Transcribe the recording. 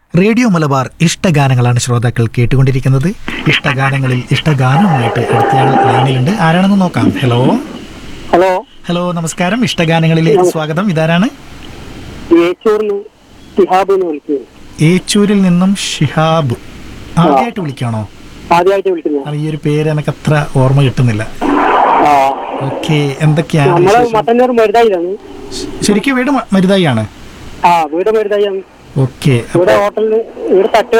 Radio Malabar ഇഷ്ടഗാനങ്ങളാണ് ശ്രോതാക്കൾ കേട്ടുകൊണ്ടിരിക്കുന്നത് ഇഷ്ടഗാനങ്ങളിൽ ഇഷ്ടഗാനവുമായിട്ട് അടുത്തയാൾ ലൈനിലുണ്ട് ആരാണെന്ന് നോക്കാം ഹലോ ഹലോ ഹലോ നമസ്കാരം ഇഷ്ടഗാനങ്ങളിലേക്ക് സ്വാഗതം ഇതാരാണ് ഏച്ചൂർന്ന് ഷിഹാബ് എന്ന് വിളിക്കുന്നത് ഏച്ചൂരിൽ നിന്നും ഷിഹാബ് ആദ്യമായിട്ട് വിളിക്കാണോ ആദ്യമായിട്ട് വിളിക്കുന്നത് അത് ഈ ഒരു പേര് എനിക്ക് അത്ര ഓർമ്മ കിട്ടുന്നില്ല ആ ഓക്കെ എന്തൊക്കെയാണ് നമ്മള് വിശേഷം? മട്ടന്നൂർ മരുതായിലാണ് ശരിക്കും വീട് മ- മരുതായിയാണ് ആ വീട് മരുതായിയാണ് ഓക്കെ ഇവിടെ ഹോട്ടലിൽ ഇവിടെ തട്ട്